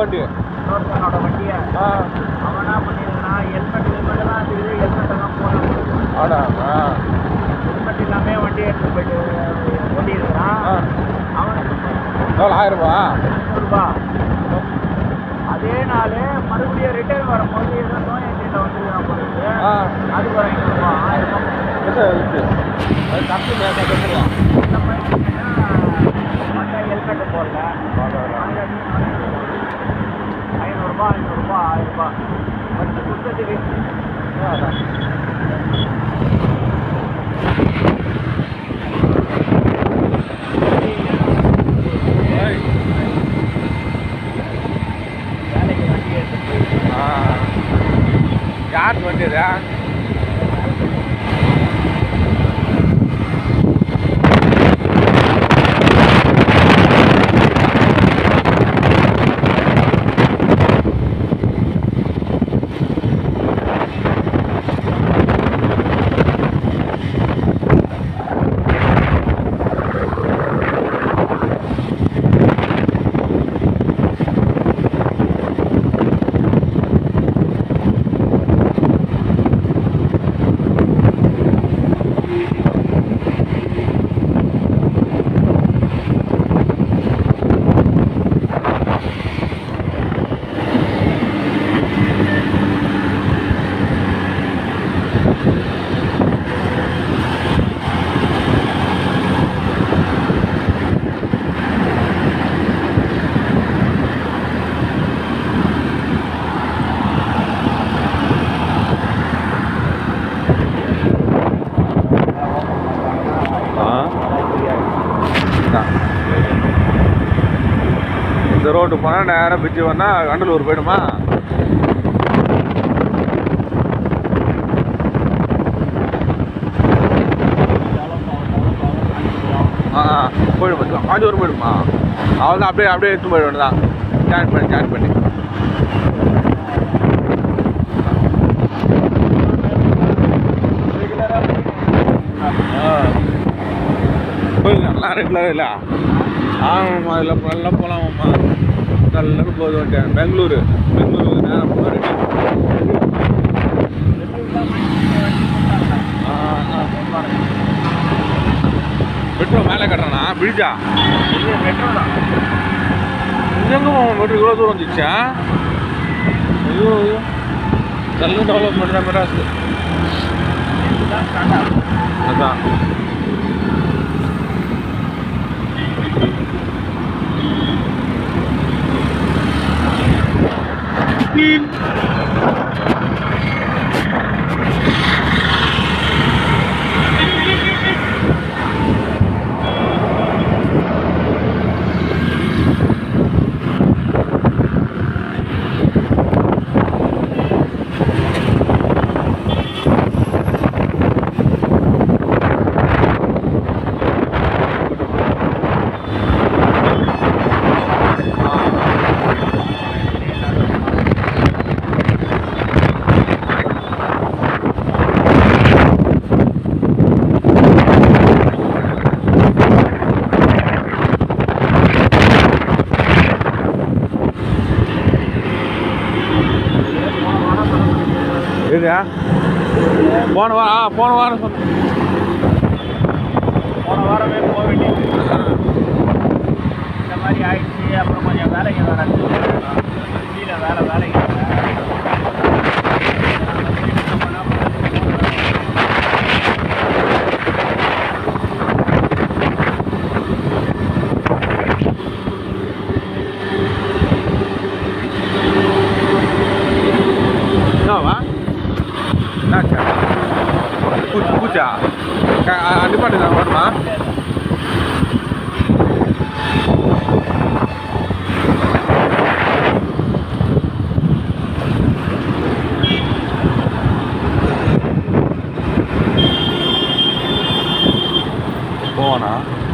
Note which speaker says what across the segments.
Speaker 1: வண்டி
Speaker 2: இன்னொருத்தனோட வண்டியை
Speaker 1: ஆ
Speaker 2: அவன் என்ன பண்ணியிருக்கான் ஹெல்மெட் ஹெல்மெட்லாம் இருக்குது ஹெல்மெட் எல்லாம் போடணும்
Speaker 1: ஆடா ஆ
Speaker 2: ஹெல்மெட் இல்லாமே வண்டி எடுத்து போயிட்டு ஓட்டி இருக்கிறான்
Speaker 1: ஆ
Speaker 2: அவனுக்கு
Speaker 1: எவ்வளோ ஆயிரம் ரூபா
Speaker 2: ரூபா அதே நாள் மறுபடியும் ரிட்டர்ன் வரும்போது ஏதோ நோய் எண்ணில் வந்துருக்கான் போகிறது
Speaker 1: ஆ
Speaker 2: அதுக்கு ஒரு ஐநூறுபா ஆயிரம் ரூபாய்
Speaker 1: எது இருக்கு அது கம்மி மேலே கட்டுக்கலாம்
Speaker 2: இந்த மாதிரி மட்டும் ஹெல்மெட் போடல ஐநூறுரூபா ஐநூறுரூபா ஆயிரரூபா பத்து கொடுத்ததுக்கு வேலைக்கு வண்டி எடுத்து
Speaker 1: ஆ யார் வண்டி இது ஆ இதான். இந்த ரோட்டு போனால் நேராக பிச்சு வந்தால் கண்டலூர் போயிடுமா ஆ ஆ, போயிடும் காஞ்சிபுரம் போயிடுமா அவள் தான் அப்படியே அப்படியே எடுத்து போயிட வேண்டியதான் ஜாயின் பண்ணி ஜாயின் பண்ணி ஆ போயிடலாம் ரெகுலராக இல்லை ஆமாம்மா இதில் நல்லா போகலாமாம்மா நல்லா போகுது வந்துட்டேன் பெங்களூரு பெங்களூரு நேரம் போகிறேன் பெட்ரோல் மேலே கட்டுறானா பிடிச்சா
Speaker 2: இது மெட்ரோ தான்
Speaker 1: எங்கே மெட்ரோ இவ்வளோ தூரம் வந்துச்சா ஐயோ ஐயோ நல்ல டெவலப்மெண்ட் தான் மெட்ராஸு
Speaker 2: இதுதான் ஸ்டாண்டா
Speaker 1: அதான் இது போன வாரம் ஆ போன வாரம் சொன்னேன்
Speaker 2: போன வாரமே போக வேண்டியது இந்த மாதிரி ஆயிடுச்சு அப்புறம் கொஞ்சம் வேலைக்கு வேற கீழே வேலை வேலைக்கு
Speaker 1: என்னவா என்னாச்சா பூச்சி பூச்சா டிபார்ட்மெண்ட் தான் வருமா போனா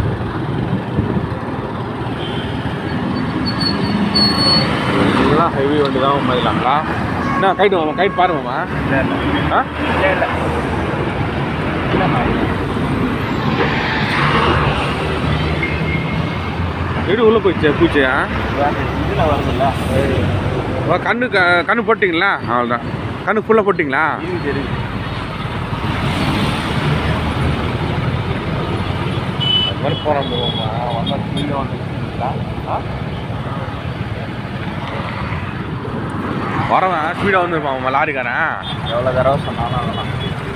Speaker 1: எல்லாம் ஹெவி வண்டி தான் மாதிரிலாங்களா என்ன கைட்டு மாமா கைட்டு பாருமாம்மா
Speaker 2: இல்லை இல்லை
Speaker 1: ஆ
Speaker 2: இல்லை இல்லை இல்லைம்மா
Speaker 1: எப்படி உள்ளே போயிடுச்சு பூச்சியா
Speaker 2: இதில் வருதுல்ல
Speaker 1: ஓ, கண்ணு க கண்ணு போட்டிங்களா அவ்வளோதான் கண்ணு ஃபுல்லாக போட்டிங்களா
Speaker 2: இருக்குது இருக்குது
Speaker 1: அது மாதிரி போகிறோம் போவோம்மா
Speaker 2: வந்தால் ஸ்பீடாக வந்துருக்கீங்களா ஆ
Speaker 1: வரவன் ஸ்பீடாக வந்துருப்பான் அவன் லாரிக்காரன்
Speaker 2: எவ்வளோ தடவை சொன்னாலும் அதெல்லாம்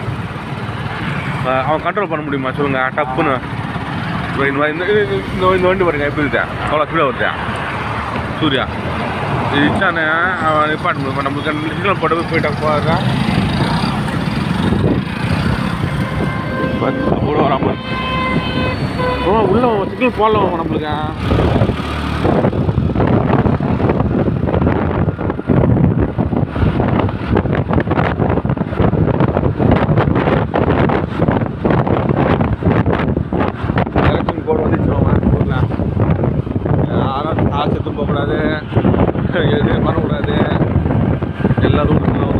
Speaker 1: அஹ் அவன் கண்ட்ரோல் பண்ண முடியுமா சொல்லுங்க டப்புன்னு இப்போ இந்த மாதிரி இந்த இந்த- இந்த இந்த வண்டி பாருங்க எப்படி இருக்கா அவ்வளோ ஸ்பீடாக வருதா சூர்யா இது இச்சானே அவன் நிப்பாட்ட முடியுமா நம்மளுக்கு சிக்னல் போட்டு போயிட்டா போகிறதா கூட வராம ஓ உள்ள சிக்னல் போடலாம் நம்மளுக்கு எலெக்ஷன் கோட் வந்துச்சு அவன் ஊரில் யாரும் காசு எடுத்து போகக்கூடாது எதுவும் பண்ணக்கூடாது எல்லாரும் வந்துடும்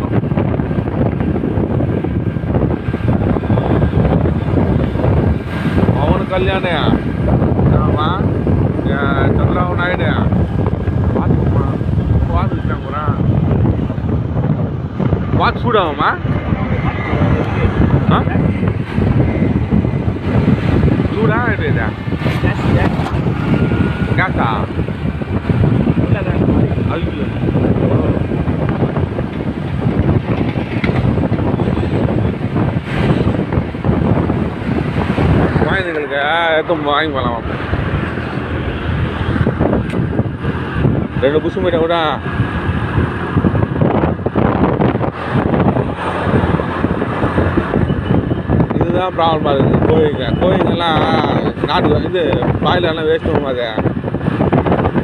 Speaker 1: அவனுக்கு கல்யாணம் ஆமா ஏன் சந்திராபு நாயுடு பார்த்துக்கோமா பார்த்து வச்சாங்க பார்த்து சூடாகுமா ஆ சூடா இது கேஸா ஐயோ குழந்தைங்களுக்கு எடுத்து வாங்கி போகலாம் ரெண்டு புஷு போயிட்டா கூட இதுதான் ப்ராப்ளமாக இருக்குது கோழிங்க கோழிங்கெல்லாம் நாட்டு இது பாயிலெல்லாம் வேஸ்ட் ஆகும் அது